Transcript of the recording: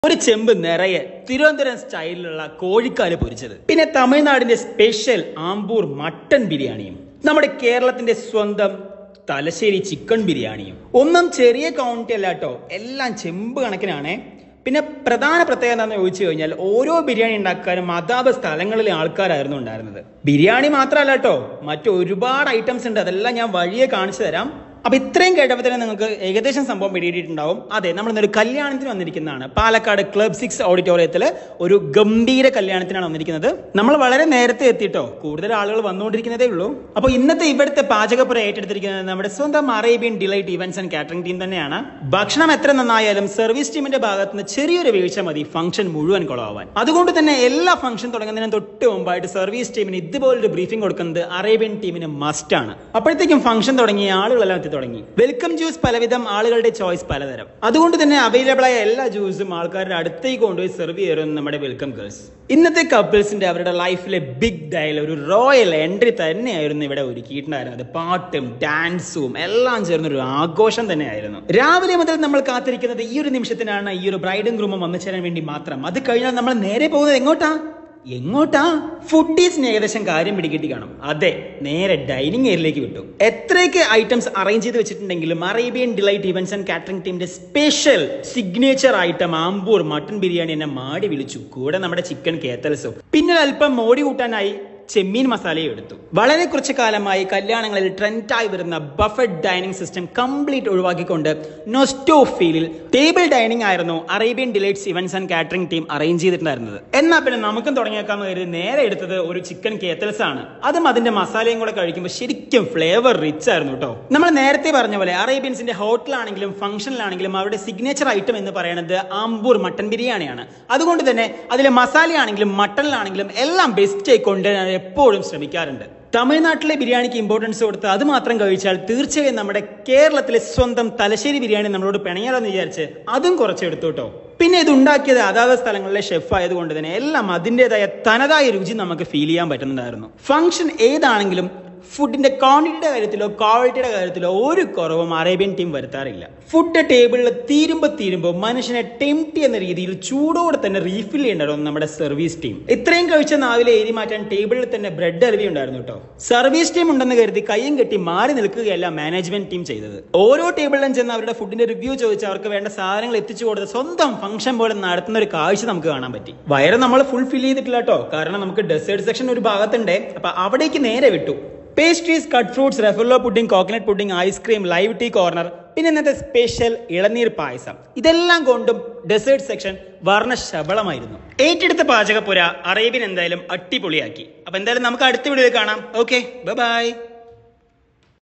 ഒരു ചെമ്പ് നിറയെ തിരുവനന്തപുരം സ്റ്റൈലിലുള്ള കോഴിക്കാല് പൊരിച്ചത് പിന്നെ തമിഴ്നാടിന്റെ സ്പെഷ്യൽ ആമ്പൂർ മട്ടൻ ബിരിയാണിയും നമ്മുടെ കേരളത്തിന്റെ സ്വന്തം തലശ്ശേരി ചിക്കൻ ബിരിയാണിയും ഒന്നും ചെറിയ ക്വാണ്ടിറ്റി അല്ല കേട്ടോ എല്ലാം ചെമ്പ് കണക്കിനാണേ പിന്നെ പ്രധാന പ്രത്യേകത എന്താണെന്ന് ചോദിച്ചു കഴിഞ്ഞാൽ ഓരോ ബിരിയാണി ഉണ്ടാക്കാനും അതാത് സ്ഥലങ്ങളിലെ ആൾക്കാരായിരുന്നു ഉണ്ടായിരുന്നത് ബിരിയാണി മാത്രമല്ല കേട്ടോ മറ്റു ഒരുപാട് ഐറ്റംസ് ഉണ്ട് അതെല്ലാം ഞാൻ വഴിയെ കാണിച്ചു തരാം അപ്പൊ ഇത്രയും കേട്ടപ്പോൾ തന്നെ നിങ്ങൾക്ക് ഏകദേശം സംഭവം പിടിയിട്ടിട്ടുണ്ടാവും അതെ നമ്മൾ ഇന്നൊരു കല്യാണത്തിന് വന്നിരിക്കുന്നതാണ് പാലക്കാട് ക്ലബ് സിക്സ് ഓഡിറ്റോറിയത്തിൽ ഒരു ഗംഭീര കല്യാണത്തിനാണ് വന്നിരിക്കുന്നത് നമ്മൾ വളരെ നേരത്തെ എത്തിയിട്ടോ കൂടുതൽ ആളുകൾ വന്നുകൊണ്ടിരിക്കുന്നതേ ഉള്ളൂ അപ്പോൾ ഇന്നത്തെ ഇവിടുത്തെ പാചകപ്പുര ഏറ്റെടുത്തിരിക്കുന്നത് നമ്മുടെ സ്വന്തം Arabian delight events and catering team തന്നെയാണ് ഭക്ഷണം എത്ര നന്നായാലും സർവീസ് ടീമിന്റെ ഭാഗത്ത് നിന്ന് ചെറിയൊരു വീഴ്ച മതി ഫംഗ്ഷൻ മുഴുവൻ കൊളാവാൻ അതുകൊണ്ട് തന്നെ എല്ലാ ഫംഗ്ഷൻ തുടങ്ങുന്നതിന് തൊട്ട് മുമ്പായിട്ട് സർവീസ് ടീമിന് ഇതുപോലൊരു ബ്രീഫിംഗ് കൊടുക്കുന്നത് അറേബ്യൻ ടീമിന് മസ്റ്റ് ആണ് അപ്പോഴത്തേക്കും ഫംഗ്ഷൻ തുടങ്ങി ആളുകളെല്ലാം എത്തി തുടങ്ങി വെൽക്കം ജ്യൂസ് പലവിധം ആളുകളുടെ ചോയ്സ് പലതരം അതുകൊണ്ട് തന്നെ അവൈലബിൾ ആയ എല്ലാ ജ്യൂസും ആൾക്കാരുടെ അടുത്തേക്ക് കൊണ്ടുപോയി സെർവ് ചെയ്യുന്നു നമ്മുടെ വെൽക്കം ഗേൾസ് ഇന്നത്തെ കപ്പിൾസിന്റെ അവരുടെ ലൈഫിലെ ബിഗ് ഡയൽ ഒരു റോയൽ എൻട്രി തന്നെയായിരുന്നു ഇവിടെ ഒരുക്കിയിട്ടുണ്ടായിരുന്നത് പാട്ടും ഡാൻസും എല്ലാം ചേർന്ന ഒരു ആഘോഷം തന്നെയായിരുന്നു രാവിലെ മുതൽ നമ്മൾ കാത്തിരിക്കുന്നത് ഈ ഒരു നിമിഷത്തിനാണ് ഈ ഒരു ബ്രൈഡും ഗ്രൂമും വന്നു ചേരാൻ വേണ്ടി മാത്രം അത് കഴിഞ്ഞാൽ നമ്മൾ നേരെ പോകുന്നത് എങ്ങോട്ടാ എങ്ങോട്ടാ ഫുഡീസിന് ഏകദേശം കാര്യം പിടികിട്ടി കാണും അതെ നേരെ ഡൈനിങ് ഏരിയയിലേക്ക് വിട്ടു എത്രയൊക്കെ ഐറ്റംസ് അറേഞ്ച് ചെയ്ത് വെച്ചിട്ടുണ്ടെങ്കിലും Arabian delight events and catering ടീമിന്റെ special signature item Ambur mutton biryani എന്നെ മാടി വിളിച്ചു കൂടെ നമ്മുടെ ചിക്കൻ കേത്തൽസും പിന്നെ അല്പം മോടി കൂട്ടാനായി ചെമ്മീൻ മസാലയും എടുത്തു വളരെ കുറച്ച് കാലമായി കല്യാണങ്ങളിൽ ട്രെൻഡായി വരുന്ന ബഫറ്റ് ഡൈനിങ് സിസ്റ്റം കംപ്ലീറ്റ് ഒഴിവാക്കിക്കൊണ്ട് നൊസ്റ്റോ ഫീലിൽ ടേബിൾ ഡൈനിങ് ആയിരുന്നു Arabian delights events and catering team arrange ചെയ്തിട്ടുണ്ടായിരുന്നത് എന്നാൽ പിന്നെ നമുക്കും തുടങ്ങിയേക്കാന്ന് കരുതി നേരെ എടുത്തത് ഒരു ചിക്കൻ കേത്തൽസ് ആണ് അതും അതിന്റെ മസാലയും കൂടെ കഴിക്കുമ്പോൾ ശരിക്കും ഫ്ലേവർ റിച്ച് ആയിരുന്നു കേട്ടോ നമ്മൾ നേരത്തെ പറഞ്ഞ പോലെ അറേബ്യൻസിന്റെ ഹോട്ടലാണെങ്കിലും ഫംഗ്ഷനിലാണെങ്കിലും അവരുടെ സിഗ്നേച്ചർ ഐറ്റം എന്ന് പറയുന്നത് ആമ്പൂർ മട്ടൻ ബിരിയാണിയാണ് അതുകൊണ്ട് തന്നെ അതിലെ മസാലയാണെങ്കിലും മട്ടണിലാണെങ്കിലും എല്ലാം ബെസ്റ്റ് ആയിക്കൊണ്ട് ഞാൻ എപ്പോഴും ശ്രമിക്കാറുണ്ട് തമിഴ്നാട്ടിലെ ബിരിയാണിക്ക് ഇമ്പോർട്ടൻസ് കൊടുത്ത് അത് മാത്രം കഴിച്ചാൽ തീർച്ചയായും നമ്മുടെ കേരളത്തിലെ സ്വന്തം തലശ്ശേരി ബിരിയാണി നമ്മളോട് പിണയാലെന്ന് വിചാരിച്ച് അതും കുറച്ചെടുത്തു കേട്ടോ പിന്നെ ഇത് ഉണ്ടാക്കിയത് അതാത് സ്ഥലങ്ങളിലെ ഷെഫ് ആയതുകൊണ്ട് തന്നെ എല്ലാം അതിൻ്റെതായ തനതായ രുചി നമുക്ക് ഫീൽ ചെയ്യാൻ പറ്റുന്നുണ്ടായിരുന്നു ഫംഗ്ഷൻ ഏതാണെങ്കിലും ഫുഡിന്റെ ക്വാണ്ടിറ്റിയുടെ കാര്യത്തിലോ ക്വാളിറ്റിയുടെ കാര്യത്തിലോ ഒരു കുറവും അറേബ്യൻ ടീം വരുത്താറില്ല ഫുഡ് ടേബിളിൽ തീരുമ്പോൾ തീരുമ്പോൾ മനുഷ്യനെ ടെംപ്റ്റി എന്ന രീതിയിൽ ചൂടോടെ തന്നെ റീഫിൽ ചെയ്യേണ്ടതാണ് നമ്മുടെ സർവീസ് ടീം ഇത്രയും കഴിച്ച നാവിലെ ഏരി മാറ്റാൻ ടേബിളിൽ തന്നെ ബ്രെഡ് അലവി ഉണ്ടായിരുന്നു കേട്ടോ സർവീസ് ടീം ഉണ്ടെന്ന് കരുതി കയ്യും കെട്ടി മാറി നിൽക്കുകയല്ല മാനേജ്മെന്റ് ടീം ചെയ്തത് ഓരോ ടേബിളിലും ചെന്ന് അവരുടെ ഫുഡിന്റെ റിവ്യൂ ചോദിച്ച് അവർക്ക് വേണ്ട സാധനങ്ങൾ എത്തിച്ചു കൊടുത്ത് സ്വന്തം ഫംഗ്ഷൻ പോലെ നടത്തുന്ന ഒരു കാഴ്ച നമുക്ക് കാണാൻ പറ്റി വയറ് നമ്മൾ ഫുൾ ഫിൽ ചെയ്തിട്ടില്ല കേട്ടോ കാരണം നമുക്ക് ഡെസേർട്ട് സെക്ഷൻ ഒരു ഭാഗത്തുണ്ട് അപ്പൊ അവിടേക്ക് നേരെ വിട്ടു പേസ്ട്രീസ് കട്ട് ഫ്രൂട്ട്സ് റെഫുല്ലോ pudding coconut pudding ice cream live tea corner പിന്നെ ഇന്നത്തെ സ്പെഷ്യൽ ഇളനീർ പായസം ഇതെല്ലാം കൊണ്ടും ഡെസേർട്ട് സെക്ഷൻ വർണ്ണശബളമായിരുന്നു ഏറ്റെടുത്ത പാചകപ്പുര അറേബ്യൻ എന്തായാലും അടിപൊളിയാക്കി അപ്പൊ എന്തായാലും നമുക്ക് അടുത്ത വീഡിയോയിൽ കാണാം ഓക്കെ ബൈ